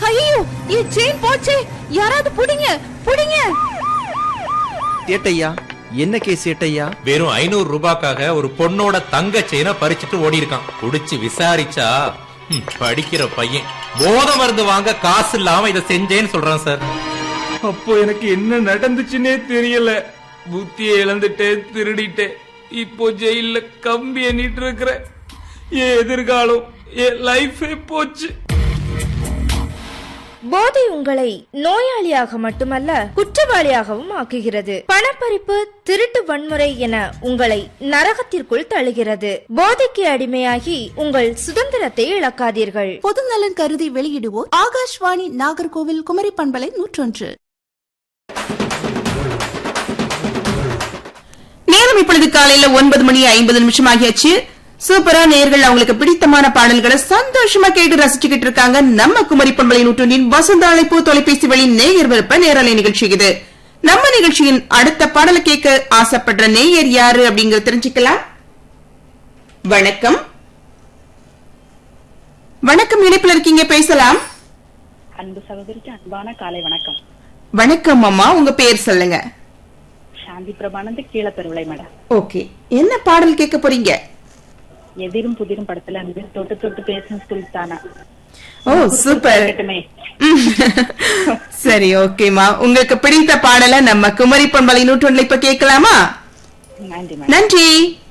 ஐயோ என் செயின் போச்சே யாராவது புடிங்க புடிங்க ஏட்டையா என்ன கேஸ் ஏட்டையா வெறும் ஐநூறு ரூபாய்க்காக ஒரு பொண்ணோட தங்க செயினை பறிச்சுட்டு ஓடி இருக்கான் குடிச்சு விசாரிச்சா ம், படிக்கிற பையன் போத மருந்து வாங்க காசு இல்லாம இதை செஞ்சேன்னு சொல்றான் சார் அப்போ எனக்கு என்ன நடந்துச்சுன்னே தெரியல புத்தியை இழந்துட்டேன் திருடிட்டேன் இப்போ ஜெயில கம்பி எண்ணிட்டு இருக்கிறேன் என் எதிர்காலம் என் லைஃபே போச்சு போதை உங்களை நோயாளியாக மட்டுமல்ல குற்றவாளியாகவும் ஆக்குகிறது பணப்பறிப்பு திருட்டு வன்முறை என உங்களை நரகத்திற்குள் தள்ளுகிறது போதைக்கு அடிமையாகி உங்கள் சுதந்திரத்தை இழக்காதீர்கள் பொதுநலன் கருதி வெளியிடுவோர் ஆகாஷ்வாணி நாகர்கோவில் குமரி பண்பலை நூற்றொன்று நேரம் இப்பொழுது காலையில ஒன்பது மணி ஐம்பது நிமிஷம் ஆகியாச்சு சூப்பரா நேர்கள் அவங்களுக்கு பிடித்தமான பாடல்களை சந்தோஷமா கேட்டு ரசிச்சுக்கிட்டு இருக்காங்க நம்ம குமரி பண்பலை நூற்றொன்றின் வசந்த அழைப்பு தொலைபேசி வழி நேயர் விருப்ப நேரலை நிகழ்ச்சி இது நம்ம நிகழ்ச்சியின் அடுத்த பாடலை கேட்க ஆசைப்படுற நேயர் யாரு அப்படிங்கறத தெரிஞ்சுக்கலாம் வணக்கம் வணக்கம் இணைப்புல இருக்கீங்க பேசலாம் அன்பு சகோதரிக்கு அன்பான காலை வணக்கம் வணக்கம் அம்மா உங்க பேர் சொல்லுங்க சாந்தி பிரபானந்து கீழே பெருவிளை மேடம் ஓகே என்ன பாடல் கேட்க போறீங்க எதிரும் புதிரும் படத்துல இருந்து தொட்டு தொட்டு பேசும் சுல்தானா ஓ சூப்பர் கேட்டுமே ம். சரி ஓகேமா உங்களுக்கு பிடித்த பாடலை நம்ம குமரி பண்பலை நூற்றொன்றில் இப்ப கேட்கலாமா நன்றி மேடம் நன்றி